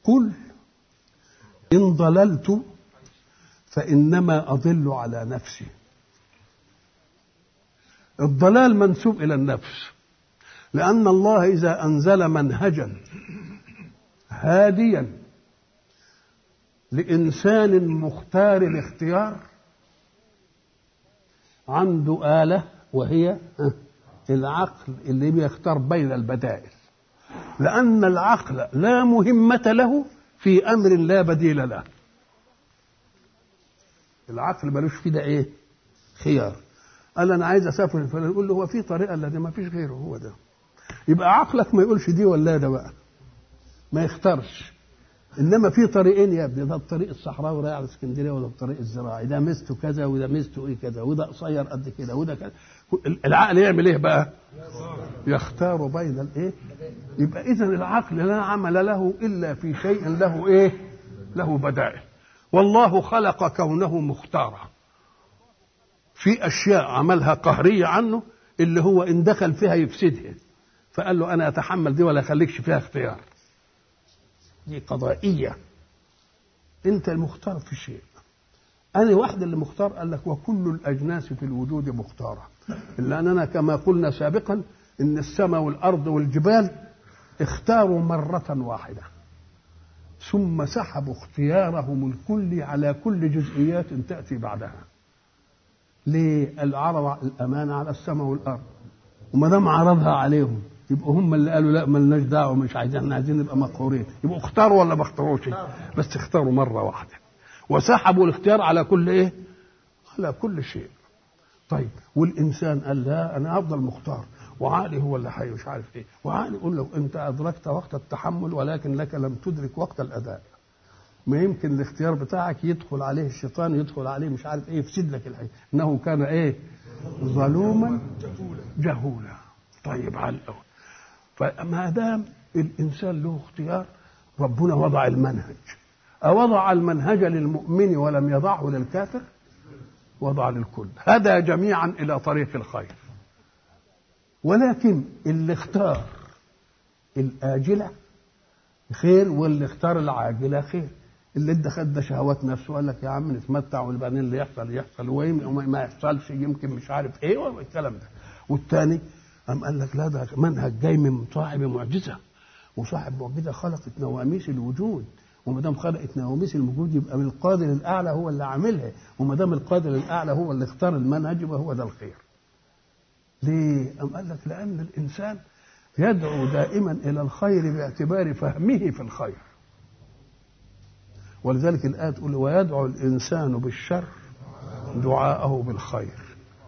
قل إن ضللت فإنما أضل على نفسي الضلال منسوب إلى النفس لأن الله إذا أنزل منهجا هاديا لإنسان مختار الاختيار عنده آلة وهي العقل اللي بيختار بين البدائل لأن العقل لا مهمة له في أمر لا بديل له العقل ملوش في ده إيه خيار قال أنا عايز أسافر فلان يقول له هو في طريقة الذي ما فيش غيره هو ده يبقى عقلك ما يقولش دي ولا ده بقى ما يختارش انما في طريقين يا ابني ده الطريق الصحراوي رايح على اسكندريه ولا الطريق الزراعي ده ميزته كذا وده ميزته ايه كذا وده قصير قد كده وده كذا العقل يعمل ايه بقى؟ يختار بين الايه؟ يبقى اذا العقل لا عمل له الا في شيء له ايه؟ له بدائل والله خلق كونه مختارا في اشياء عملها قهريه عنه اللي هو ان دخل فيها يفسدها فقال له انا اتحمل دي ولا اخليكش فيها اختيار دي قضائية أنت المختار في شيء أنا واحد اللي مختار قال لك وكل الأجناس في الوجود مختارة إلا أننا كما قلنا سابقا إن السماء والأرض والجبال اختاروا مرة واحدة ثم سحبوا اختيارهم الكلي على كل جزئيات تأتي بعدها ليه العرض الأمانة على السماء والأرض وما دام عرضها عليهم يبقوا هم اللي قالوا لا ملناش دعوه مش عايزين احنا عايزين نبقى مقهورين يبقوا اختاروا ولا ما اختاروش بس اختاروا مره واحده وسحبوا الاختيار على كل ايه على كل شيء طيب والانسان قال لا انا افضل مختار وعقلي هو اللي حي مش عارف ايه وعقلي يقول له انت ادركت وقت التحمل ولكن لك لم تدرك وقت الاداء ما يمكن الاختيار بتاعك يدخل عليه الشيطان يدخل عليه مش عارف ايه يفسد لك الحي انه كان ايه ظلوما جهولا طيب على الاول فما دام الانسان له اختيار ربنا وضع المنهج أوضع المنهج للمؤمن ولم يضعه للكافر وضع للكل هدى جميعا إلى طريق الخير ولكن اللي اختار الآجلة خير واللي اختار العاجلة خير اللي ادى خد شهوات نفسه قال لك يا عم نتمتع وبعدين اللي يحصل يحصل وما يحصلش يمكن مش عارف ايه والكلام ده والتاني قام قال لك لا ده منهج جاي من صاحب معجزه وصاحب معجزه خلقت نواميس الوجود وما دام خلقت نواميس الوجود يبقى من القادر الاعلى هو اللي عاملها وما دام القادر الاعلى هو اللي اختار المنهج يبقى هو ده الخير. ليه؟ قام قال لك لان الانسان يدعو دائما الى الخير باعتبار فهمه في الخير. ولذلك الايه تقول ويدعو الانسان بالشر دعاءه بالخير.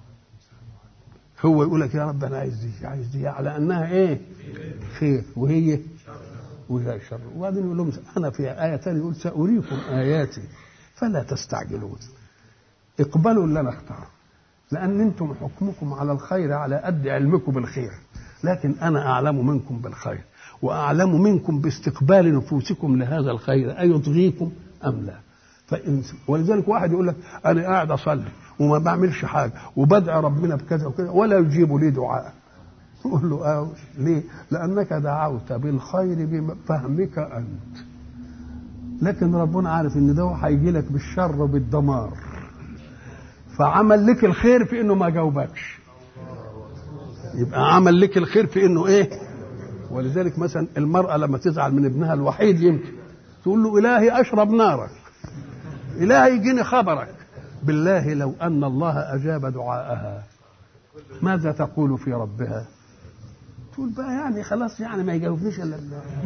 هو يقول لك يا رب انا عايز دي عايز دي على انها ايه؟ خير وهي وهي شر وبعدين يقول لهم انا في ايه ثانيه يقول ساريكم اياتي فلا تستعجلون اقبلوا اللي انا اختاره لان انتم حكمكم على الخير على قد علمكم بالخير لكن انا اعلم منكم بالخير واعلم منكم باستقبال نفوسكم لهذا الخير ايطغيكم ام لا فإن ولذلك واحد يقول لك انا قاعد اصلي وما بعملش حاجه وبدعي ربنا بكذا وكذا ولا يجيب لي دعاء تقول له اه ليه؟ لانك دعوت بالخير بفهمك انت لكن ربنا عارف ان ده هيجي لك بالشر وبالدمار فعمل لك الخير في انه ما جاوبكش يبقى عمل لك الخير في انه ايه ولذلك مثلا المراه لما تزعل من ابنها الوحيد يمكن تقول له الهي اشرب نارك الهي يجيني خبرك بالله لو ان الله اجاب دعاءها ماذا تقول في ربها تقول بقى يعني خلاص يعني ما يجاوبنيش الا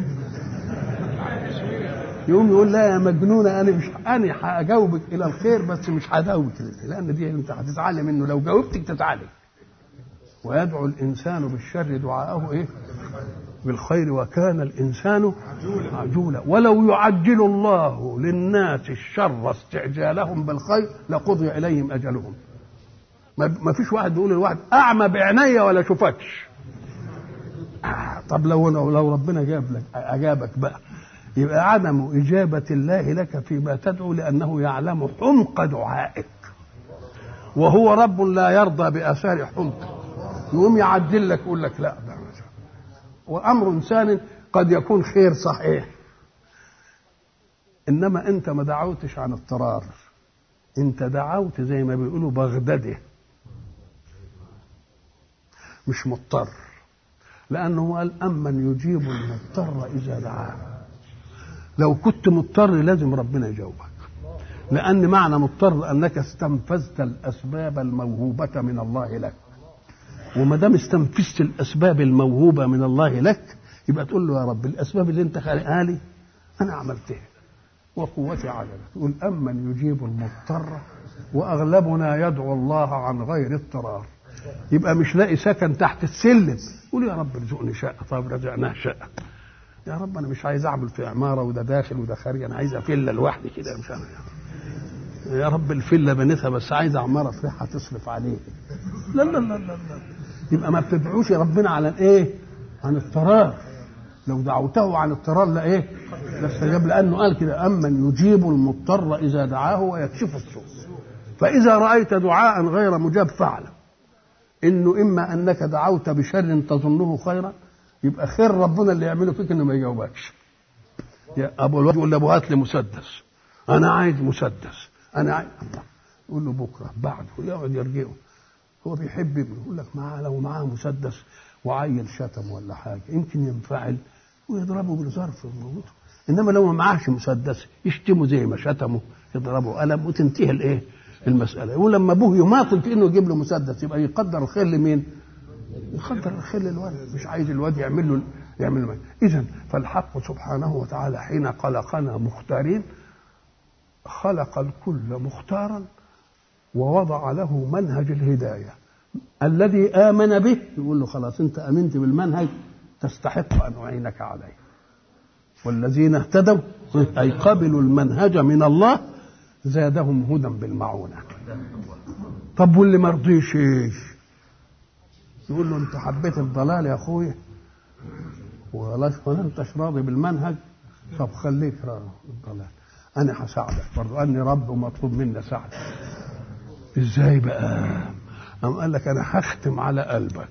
يقوم يقول لا يا مجنونه انا مش انا هجاوبك الى الخير بس مش هجاوبك لان دي انت هتزعلي منه لو جاوبتك تزعلي ويدعو الانسان بالشر دعاءه ايه بالخير وكان الانسان عجولا ولو يعجل الله للناس الشر استعجالهم بالخير لقضي اليهم اجلهم ما فيش واحد بيقول للواحد اعمى بعينيا ولا شوفكش آه طب لو لو ربنا جاب لك اجابك بقى يبقى عدم اجابه الله لك فيما تدعو لانه يعلم حمق دعائك وهو رب لا يرضى باثار حمق يقوم يعدل لك يقول لك لا ده وامر ثاني قد يكون خير صحيح انما انت ما دعوتش عن اضطرار انت دعوت زي ما بيقولوا بغدده مش مضطر لانه قال امن يجيب المضطر اذا دعاه لو كنت مضطر لازم ربنا يجاوبك لان معنى مضطر انك استنفذت الاسباب الموهوبه من الله لك وما دام استنفذت الاسباب الموهوبه من الله لك يبقى تقول له يا رب الاسباب اللي انت خالقها لي انا عملتها وقوتي على تقول امن يجيب المضطر واغلبنا يدعو الله عن غير اضطرار يبقى مش لاقي سكن تحت السلم قول يا رب ارزقني شقه طب رزقناه شقه يا رب انا مش عايز اعمل في عماره وده داخل وده خارج انا عايز فيلا لوحدي كده مش انا يا رب الفيلا بنيتها بس عايز عماره فيها تصرف عليه لا لا لا لا لا يبقى ما بتدعوش ربنا على الايه؟ عن اضطرار لو دعوته عن اضطرار لا ايه؟ لاستجاب لانه قال كده امن يجيب المضطر اذا دعاه ويكشف السوء فاذا رايت دعاء غير مجاب فاعلم انه اما انك دعوت بشر تظنه خيرا يبقى خير ربنا اللي يعمله فيك انه ما يجاوبكش يا ابو الواد يقول لابو هات لي مسدس انا عايز مسدس انا عايز الله يقول له بكره بعده يقعد يرجعه هو بيحب ابنه يقول لك معاه لو معاه مسدس وعيل شتم ولا حاجه يمكن ينفعل ويضربه بالظرف ويموته انما لو ما معاهش مسدس يشتمه زي ما شتمه يضربه قلم وتنتهي الايه؟ المساله يقول لما ابوه يماطل في انه يجيب له مسدس يبقى يقدر الخير لمين؟ يقدر الخير للولد مش عايز الواد يعمل له يعمل له اذا فالحق سبحانه وتعالى حين خلقنا مختارين خلق الكل مختارا ووضع له منهج الهدايه الذي امن به يقول له خلاص انت امنت بالمنهج تستحق ان اعينك عليه والذين اهتدوا اي قبلوا المنهج من الله زادهم هدى بالمعونه طب واللي ما رضيش ايش يقول له انت حبيت الضلال يا اخويا ولا انتش راضي بالمنهج طب خليك راضي بالضلال انا هساعدك برضه اني رب ومطلوب مني اساعدك ازاي بقى قام قال لك انا هختم على قلبك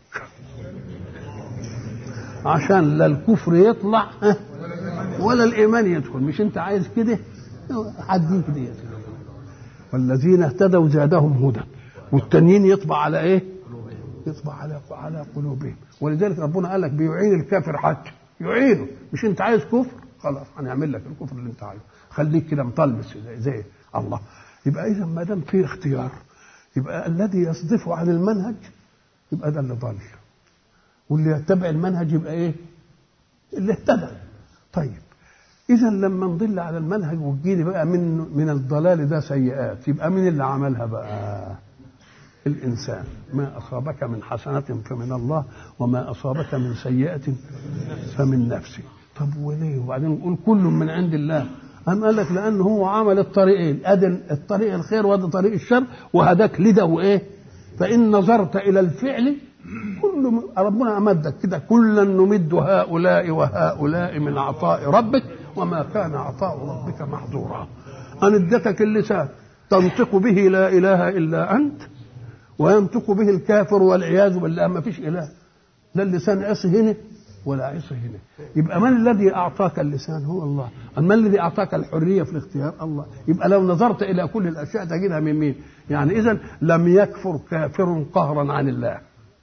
عشان لا الكفر يطلع ولا الايمان يدخل مش انت عايز كده هديك ديت والذين اهتدوا زادهم هدى والتانيين يطبع على ايه يطبع على على قلوبهم ولذلك ربنا قال لك بيعين الكافر حتى يعينه مش انت عايز كفر خلاص هنعمل لك الكفر اللي انت عايزه خليك كده مطلبس زي, زي الله يبقى اذا ما دام في اختيار يبقى الذي يصدفه عن المنهج يبقى ده اللي ضل واللي يتبع المنهج يبقى ايه اللي اهتدى طيب اذا لما نضل على المنهج وتجيلي بقى من من الضلال ده سيئات يبقى مين اللي عملها بقى الانسان ما اصابك من حسنه فمن الله وما اصابك من سيئه فمن نفسك طب وليه وبعدين نقول كل من عند الله أم قال لك لأن هو عمل الطريقين أدي الطريق الخير وأدي طريق الشر وهداك لده وإيه فإن نظرت إلى الفعل كل ربنا أمدك كده كلا نمد هؤلاء وهؤلاء من عطاء ربك وما كان عطاء ربك محظورا أن ادتك اللسان تنطق به لا إله إلا أنت وينطق به الكافر والعياذ بالله ما فيش إله لا اللسان عصي هنا ولا عصي هنا يبقى من الذي أعطاك اللسان هو الله من الذي أعطاك الحرية في الاختيار الله يبقى لو نظرت إلى كل الأشياء تجدها من مين يعني إذا لم يكفر كافر قهرا عن الله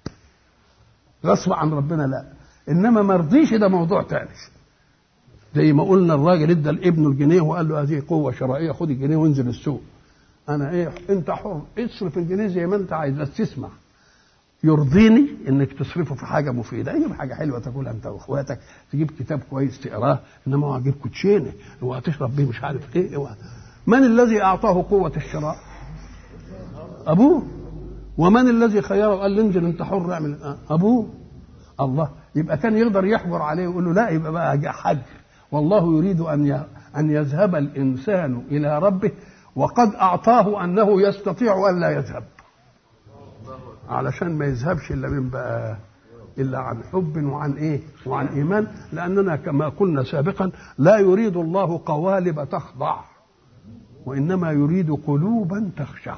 غصب عن ربنا لا إنما ما رضيش ده موضوع تاني زي ما قلنا الراجل ادى لابنه الجنيه وقال له هذه قوه شرائيه خد الجنيه وانزل السوق انا ايه انت حر اصرف الجنيه زي ما انت عايز بس تسمع يرضيني انك تصرفه في حاجه مفيده اجيب حاجه حلوه تاكلها انت واخواتك تجيب كتاب كويس تقراه انما هو هجيب كوتشينه هو هتشرب بيه مش عارف ايه هو. من الذي اعطاه قوه الشراء ابوه ومن الذي خيره وقال له انزل انت حر اعمل ابوه الله يبقى كان يقدر يحجر عليه ويقول له لا يبقى بقى حجر والله يريد ان ان يذهب الانسان الى ربه وقد اعطاه انه يستطيع ان لا يذهب علشان ما يذهبش الا من بقى الا عن حب وعن ايه وعن ايمان لاننا كما قلنا سابقا لا يريد الله قوالب تخضع وانما يريد قلوبا تخشع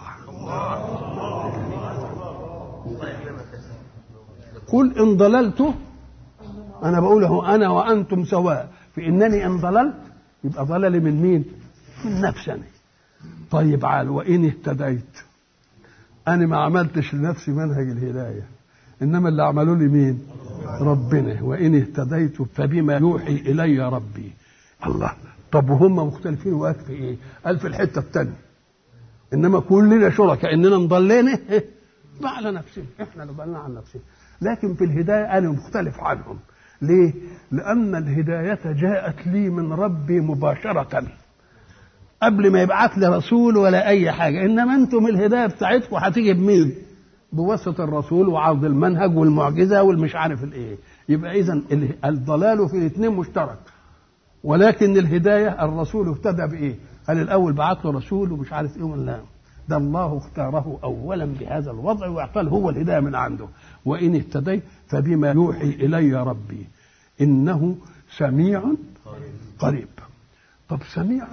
قل ان ضللت انا بقوله انا وانتم سواء في انني ان ضللت يبقى ضللي من مين من نفسي أنا طيب عال وإن اهتديت أنا ما عملتش لنفسي منهج الهداية إنما اللي عملوا لي مين ربنا وإن اهتديت فبما يوحي إلي ربي الله طب وهم مختلفين وقت في إيه قال في الحتة الثانية إنما كلنا شركاء إننا مضلين على نفسنا إحنا اللي ضلنا عن نفسنا لكن في الهداية أنا مختلف عنهم ليه لأن الهداية جاءت لي من ربي مباشرة قبل ما يبعث لي رسول ولا اي حاجه انما انتم الهدايه بتاعتكم هتيجي بمين بواسطه الرسول وعرض المنهج والمعجزه والمش عارف الايه يبقى اذا الضلال في الاثنين مشترك ولكن الهدايه الرسول اهتدى بايه قال الاول بعت له رسول ومش عارف ايه ولا ده الله اختاره اولا بهذا الوضع واعطاه هو الهدايه من عنده وان اهتديت فبما يوحي الي ربي انه سميع قريب طب سميع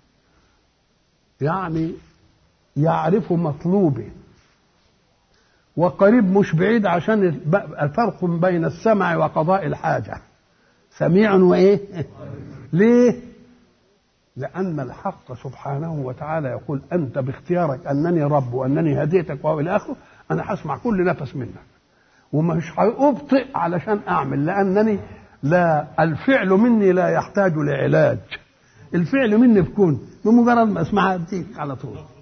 يعني يعرف مطلوبه وقريب مش بعيد عشان الفرق بين السمع وقضاء الحاجة سميع وإيه ليه لأن الحق سبحانه وتعالى يقول أنت باختيارك أنني رب وأنني هديتك وإلى آخره أنا هسمع كل نفس منك ومش هأبطئ علشان أعمل لأنني لا الفعل مني لا يحتاج لعلاج الفعل مني بكون بمجرد ما اسمعها تجيك على طول